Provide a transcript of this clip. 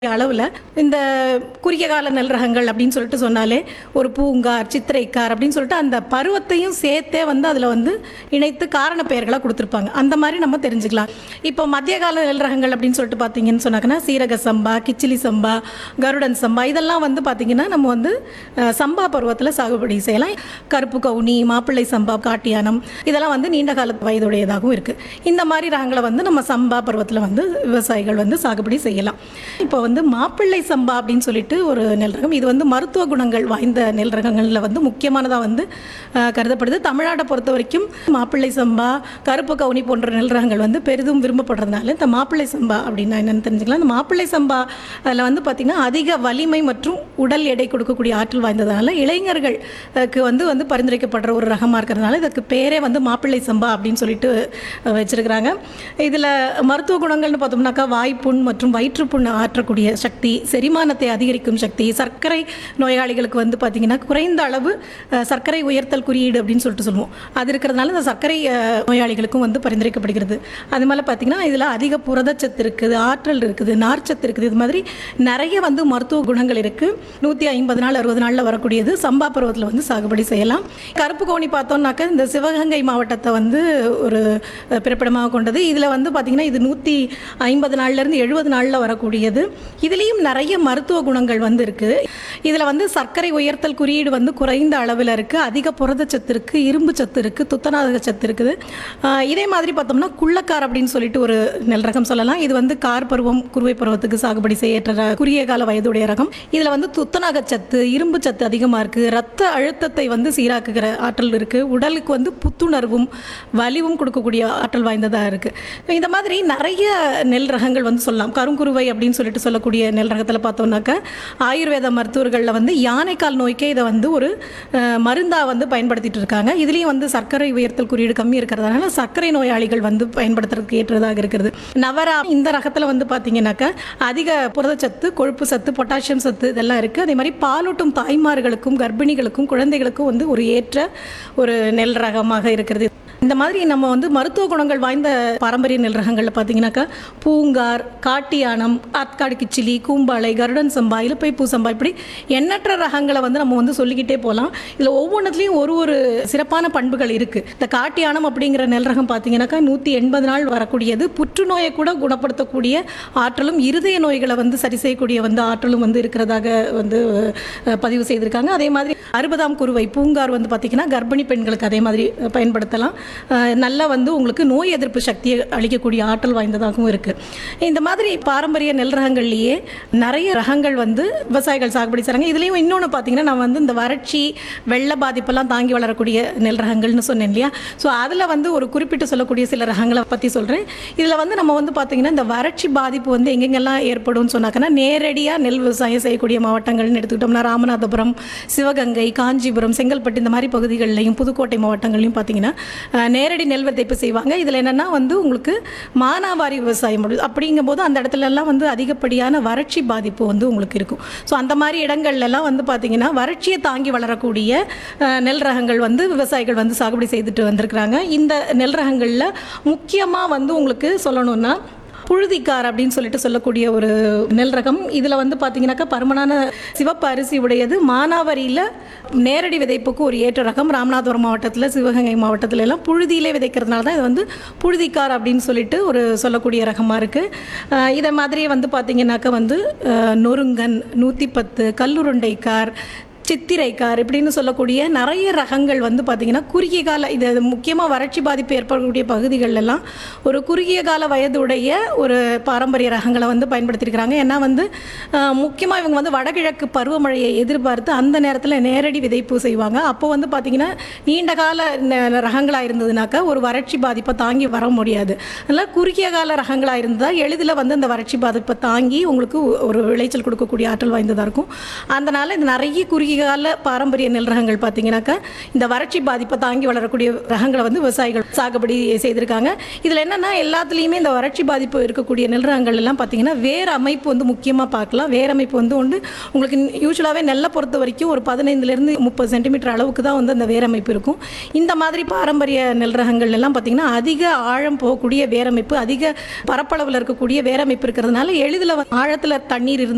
அளவில் இந்த குறுகிய கால நெல் ரகங்கள் அப்படின்னு சொல்லிட்டு சொன்னாலே ஒரு பூங்கார் சித்திரைக்கார் அப்படின்னு சொல்லிட்டு அந்த பருவத்தையும் சேர்த்தே வந்து அதில் வந்து இணைத்து காரண பெயர்களாக கொடுத்துருப்பாங்க அந்த மாதிரி நம்ம தெரிஞ்சுக்கலாம் இப்போ மத்திய கால நெல் ரகங்கள் அப்படின்னு சொல்லிட்டு பார்த்தீங்கன்னு சொன்னாங்கன்னா சீரக சம்பா கிச்சிலி சம்பா கருடன் சம்பா இதெல்லாம் வந்து பார்த்தீங்கன்னா நம்ம வந்து அஹ், சம்பா பருவத்தில் சாகுபடி செய்யலாம் கருப்பு கவுனி மாப்பிள்ளை சம்பா காட்டியானம் இதெல்லாம் வந்து நீண்ட கால வயதுடையதாகவும் இருக்குது இந்த மாதிரி ரகங்களை வந்து நம்ம சம்பா பருவத்தில் வந்து விவசாயிகள் வந்து சாகுபடி செய்யலாம் இப்போ வந்து மாப்பிள்ளை சம்பா அப்படின்னு சொல்லிட்டு ஒரு நெல் ரகம் இது வந்து மருத்துவ குணங்கள் வாய்ந்த நெல் ரகங்களில் வந்து முக்கியமானதாக வந்து அஹ், கருதப்படுது தமிழ்நாட்டை பொறுத்த வரைக்கும் மாப்பிள்ளை சம்பா கருப்பு கவுனி போன்ற நெல் ரகங்கள் வந்து பெரிதும் விரும்பப்படுறதுனால இந்த மாப்பிள்ளை சம்பா அப்படின்னா என்னன்னு தெரிஞ்சுக்கலாம் இந்த மாப்பிள்ளை சம்பா அதில் வந்து பார்த்திங்கன்னா அதிக வலிமை மற்றும் உடல் எடை கொடுக்கக்கூடிய ஆற்றல் வாய்ந்ததுனால இளைஞர்களுக்கு வந்து வந்து பரிந்துரைக்கப்படுற ஒரு ரகமாக இருக்கிறதுனால இதுக்கு பேரே வந்து மாப்பிள்ளை சம்பா அப்படின்னு சொல்லிட்டு அஹ், வச்சிருக்கிறாங்க இதில் மருத்துவ குணங்கள்னு பார்த்தோம்னாக்கா வாய்ப்புண் மற்றும் வயிற்றுப்புண் ஆற்றக்கூடிய சக்தி செரிமானத்தை அதிகரிக்கும் சக்தி சர்க்கரை நோயாளிகளுக்கு வந்து பார்த்திங்கன்னா குறைந்த அளவு அஹ், சர்க்கரை உயர்த்தல் குறியீடு அப்படின்னு சொல்லிட்டு சொல்லுவோம் அது இருக்கிறதுனால இந்த சர்க்கரை அஹ், நோயாளிகளுக்கும் வந்து பரிந்துரைக்கப்படுகிறது அது மாதிரி பார்த்திங்கன்னா இதில் அதிக புரதச்சத்து இருக்குது ஆற்றல் இருக்குது நார்ச்சத்து இருக்குது இது மாதிரி நிறைய வந்து மருத்துவ குணங்கள் இருக்குது நூற்றி ஐம்பது நாள் அறுபது நாளில் வரக்கூடியது சம்பா பருவத்தில் வந்து சாகுபடி செய்யலாம் கருப்பு கோணி பார்த்தோம்னாக்கா இந்த சிவகங்கை மாவட்டத்தை வந்து ஒரு அஹ், பிறப்பிடமாக கொண்டது இதில் வந்து பார்த்திங்கன்னா இது நூற்றி ஐம்பது நாள்லேருந்து எழுபது நாளில் வரக்கூடியது இதுலேயும் நிறைய மருத்துவ குணங்கள் வந்து இருக்குது இதில் வந்து சர்க்கரை உயர்த்தல் குறியீடு வந்து குறைந்த அளவில் இருக்குது அதிக புரதச்சத்து இருக்குது இரும்பு சத்து இருக்குது துத்தநாதக சத்து இருக்குது ஆஹ் இதே மாதிரி பார்த்தோம்னா குள்ளக்கார் அப்படின்னு சொல்லிட்டு ஒரு நெல் ரகம் சொல்லலாம் இது வந்து கார் பருவம் குறுவை பருவத்துக்கு சாகுபடி செய்யற்ற ர- குறுகிய கால வயதுடைய ரகம் இதில் வந்து துத்தநாக சத்து இரும்பு சத்து அதிகமாக இருக்குது ரத்த அழுத்தத்தை வந்து சீராக்குகிற ஆற்றல் இருக்குது உடலுக்கு வந்து புத்துணர்வும் வலிவும் கொடுக்கக்கூடிய ஆற்றல் வாய்ந்ததாக இருக்குது இந்த மாதிரி நிறைய நெல் ரகங்கள் வந்து சொல்லலாம் கருங்குருவை அப்படின்னு சொல்லிட்டு சொல்லக்கூடிய நெல் ரகத்தில் பார்த்தோம்னாக்கா ஆயுர்வேத மருத்துவர்களில் வந்து யானைக்கால் நோய்க்கே இதை வந்து ஒரு மருந்தாக வந்து பயன்படுத்திட்டு இருக்காங்க இதுலேயும் வந்து சர்க்கரை உயர்த்தல் குறியீடு கம்மி இருக்கிறதுனால சர்க்கரை நோயாளிகள் வந்து பயன்படுத்துறதுக்கு ஏற்றதாக இருக்கிறது நவரா இந்த ரகத்தில் வந்து பார்த்தீங்கன்னாக்கா அதிக புரதச்சத்து கொழுப்பு சத்து பொட்டாசியம் சத்து இதெல்லாம் இருக்குது அதே மாதிரி பாலூட்டும் தாய்மார்களுக்கும் கர்ப்பிணிகளுக்கும் குழந்தைகளுக்கும் வந்து ஒரு ஏற்ற ஒரு நெல் ரகமாக இருக்கிறது இந்த மாதிரி நம்ம வந்து மருத்துவ குணங்கள் வாய்ந்த பாரம்பரிய நெல் ரகங்களில் பார்த்தீங்கன்னாக்கா பூங்கார் காட்டியானம் ஆற்காடு கிச்சிலி கூம்பாளை கருடன் சம்பா இலுப்பை பூ சம்பா இப்படி எண்ணற்ற ரகங்களை வந்து நம்ம வந்து சொல்லிக்கிட்டே போகலாம் இதில் ஒவ்வொன்றத்துலேயும் ஒரு ஒரு சிறப்பான பண்புகள் இருக்குது இந்த காட்டியானம் அப்படிங்கிற நெல் ரகம் பார்த்தீங்கன்னாக்கா நூற்றி எண்பது நாள் வரக்கூடியது புற்றுநோயை கூட குணப்படுத்தக்கூடிய ஆற்றலும் இருதய நோய்களை வந்து சரி செய்யக்கூடிய வந்து ஆற்றலும் வந்து இருக்கிறதாக வந்து அஹ், பதிவு செய்திருக்காங்க அதே மாதிரி அறுபதாம் குருவை பூங்கார் வந்து பார்த்திங்கன்னா கர்ப்பிணி பெண்களுக்கு அதே மாதிரி அஹ், பயன்படுத்தலாம் அஹ், நல்லா வந்து உங்களுக்கு நோய் எதிர்ப்பு சக்தியை அளிக்கக்கூடிய ஆற்றல் வாய்ந்ததாகவும் இருக்குது இந்த மாதிரி பாரம்பரிய நெல் ரகங்கள்லேயே நிறைய ரகங்கள் வந்து விவசாயிகள் சாகுபடி செய்கிறாங்க இதுலேயும் இன்னொன்று பார்த்தீங்கன்னா நான் வந்து இந்த வறட்சி வெள்ள பாதிப்பெல்லாம் தாங்கி வளரக்கூடிய நெல் ரகங்கள்னு சொன்னேன் இல்லையா ஸோ அதில் வந்து ஒரு குறிப்பிட்டு சொல்லக்கூடிய சில ரகங்களை பற்றி சொல்கிறேன் இதில் வந்து நம்ம வந்து பார்த்திங்கன்னா இந்த வறட்சி பாதிப்பு வந்து எங்கெங்கெல்லாம் ஏற்படும்னு சொன்னாக்கன்னா நேரடியாக நெல் விவசாயம் செய்யக்கூடிய மாவட்டங்கள்னு எடுத்துக்கிட்டோம்னா ராமநாதபுரம் சிவகங்கை காஞ்சிபுரம் செங்கல்பட்டு இந்த மாதிரி பகுதிகளிலையும் புதுக்கோட்டை மாவட்டங்கள்லையும் பார்த்தீங்கன்னா அஹ், நேரடி நெல் விதைப்பு செய்வாங்க இதில் என்னென்னா வந்து உங்களுக்கு மானாவாரி விவசாயம் முடி- அப்படிங்கும்போது அந்த இடத்துல எல்லாம் வந்து அதிகப்படியான வறட்சி பாதிப்பு வந்து உங்களுக்கு இருக்கும் ஸோ அந்த மாதிரி இடங்கள்ல எல்லாம் வந்து பார்த்தீங்கன்னா வறட்சியை தாங்கி வளரக்கூடிய அஹ், நெல் ரகங்கள் வந்து விவசாயிகள் வந்து சாகுபடி செய்துட்டு வந்திருக்கிறாங்க இந்த நெல் ரகங்களில் முக்கியமாக வந்து உங்களுக்கு சொல்லணும்னா புழுதிக்கார் அப்படின்னு சொல்லிட்டு சொல்லக்கூடிய ஒரு நெல் ரகம் இதில் வந்து பார்த்தீங்கன்னாக்கா பருமனான சிவப்பு அரிசி உடையது மானாவரியில் நேரடி விதைப்புக்கு ஒரு ஏற்ற ரகம் ராமநாதபுரம் மாவட்டத்தில் சிவகங்கை மாவட்டத்துல எல்லாம் புழுதியிலே விதைக்கிறதுனால தான் இது வந்து புழுதிக்கார் அப்படின்னு சொல்லிட்டு ஒரு சொல்லக்கூடிய ரகமாக இருக்குது இதை மாதிரியே வந்து பார்த்தீங்கன்னாக்கா வந்து அஹ், நொறுங்கன் நூற்றி பத்து கல்லுருண்டைக்கார் சித்திரைக்கார் இப்படின்னு சொல்லக்கூடிய நிறைய ரகங்கள் வந்து பார்த்திங்கன்னா குறுகிய கால இது முக்கியமாக வறட்சி பாதிப்பு ஏற்படக்கூடிய பகுதிகள் எல்லாம் ஒரு குறுகிய கால வயதுடைய ஒரு பாரம்பரிய ரகங்களை வந்து பயன்படுத்தியிருக்கிறாங்க ஏன்னா வந்து முக்கியமாக இவங்க வந்து வடகிழக்கு பருவமழையை எதிர்பார்த்து அந்த நேரத்தில் நேரடி விதைப்பு செய்வாங்க அப்போ வந்து பார்த்திங்கன்னா நீண்ட கால ரகங்களாக இருந்ததுனாக்கா ஒரு வறட்சி பாதிப்பை தாங்கி வர முடியாது அதனால் குறுகிய கால ரகங்களாக இருந்தால் எளிதில் வந்து அந்த வறட்சி பாதிப்பை தாங்கி உங்களுக்கு ஒரு விளைச்சல் கொடுக்கக்கூடிய ஆற்றல் வாய்ந்ததாக இருக்கும் அதனால் இந்த நிறைய குறுகிய கால பாரம்பரிய நெல் ரகங்கள் பார்த்தீங்கன்னாக்கா இந்த வறட்சி பாதிப்பை தாங்கி வளரக்கூடிய ரகங்களை வந்து விவசாயிகள் சாகுபடி செய்திருக்காங்க இதில் என்னென்னா எல்லாத்துலேயுமே இந்த வறட்சி பாதிப்பு இருக்கக்கூடிய நெல் ரகங்கள் எல்லாம் பார்த்தீங்கன்னா வேர் அமைப்பு வந்து முக்கியமாக பார்க்கலாம் வேர் அமைப்பு வந்து ஒன்று உங்களுக்கு யூஸ்வலாகவே நெல்லை பொறுத்த வரைக்கும் ஒரு பதினைந்துலேருந்து முப்பது சென்டிமீட்டர் அளவுக்கு தான் வந்து அந்த வேர் அமைப்பு இருக்கும் இந்த மாதிரி பாரம்பரிய நெல் ரகங்கள் எல்லாம் பார்த்தீங்கன்னா அதிக ஆழம் போகக்கூடிய வேரமைப்பு அதிக பரப்பளவில் இருக்கக்கூடிய வேரமைப்பு இருக்கிறதுனால எளிதில் ஆழத்தில் தண்ணீர் இருந்து